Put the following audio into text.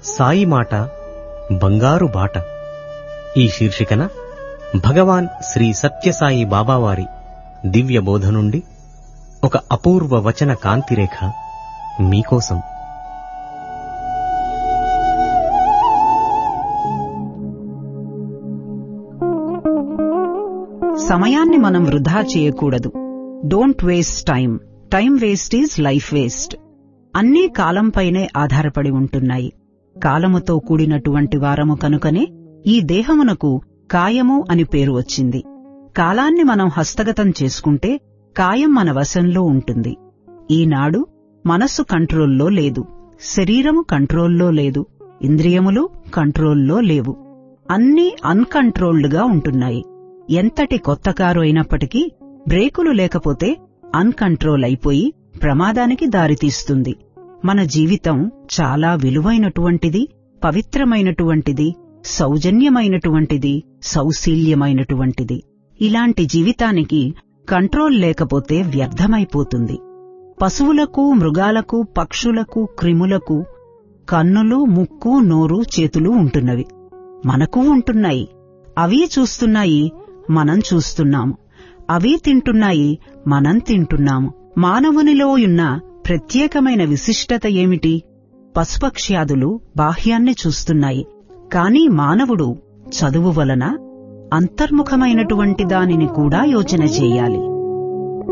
సాయి మాట బంగారు బాట ఈ శీర్షికన భగవాన్ శ్రీ సత్యసాయి బాబావారి దివ్య బోధ నుండి ఒక అపూర్వ వచన కాంతిరేఖ మీకోసం సమయాన్ని మనం వృధా చేయకూడదు don't waste time time waste is life waste అన్నీ కాలంపైనే ఆధారపడి ఉంటున్నాయి కాలముతో కూడినటువంటి వారము కనుకనే ఈ దేహమునకు కాయము అని పేరు వచ్చింది కాలాన్ని మనం హస్తగతం చేసుకుంటే కాయం మన వశంలో ఉంటుంది ఈనాడు మనస్సు కంట్రోల్లో లేదు శరీరము కంట్రోల్లో లేదు ఇంద్రియములు కంట్రోల్లో లేవు అన్నీ అన్కంట్రోల్డ్గా ఉంటున్నాయి ఎంతటి కొత్త కారు అయినప్పటికీ బ్రేకులు లేకపోతే అన్కంట్రోల్ అయిపోయి ప్రమాదానికి దారితీస్తుంది మన జీవితం చాలా విలువైనటువంటిది పవిత్రమైనటువంటిది సౌజన్యమైనటువంటిది సౌశీల్యమైనటువంటిది ఇలాంటి జీవితానికి కంట్రోల్ లేకపోతే వ్యర్థమైపోతుంది పశువులకు మృగాలకు పక్షులకు క్రిములకు కన్నులు ముక్కు నోరు చేతులు ఉంటున్నవి మనకు ఉంటున్నాయి అవి చూస్తున్నాయి మనం చూస్తున్నాము అవి తింటున్నాయి మనం తింటున్నాము మానవునిలో ఉన్న ప్రత్యేకమైన విశిష్టత ఏమిటి పశుపక్ష్యాదులు బాహ్యాన్ని చూస్తున్నాయి కాని మానవుడు చదువు వలన అంతర్ముఖమైనటువంటి దానిని కూడా యోచన చేయాలి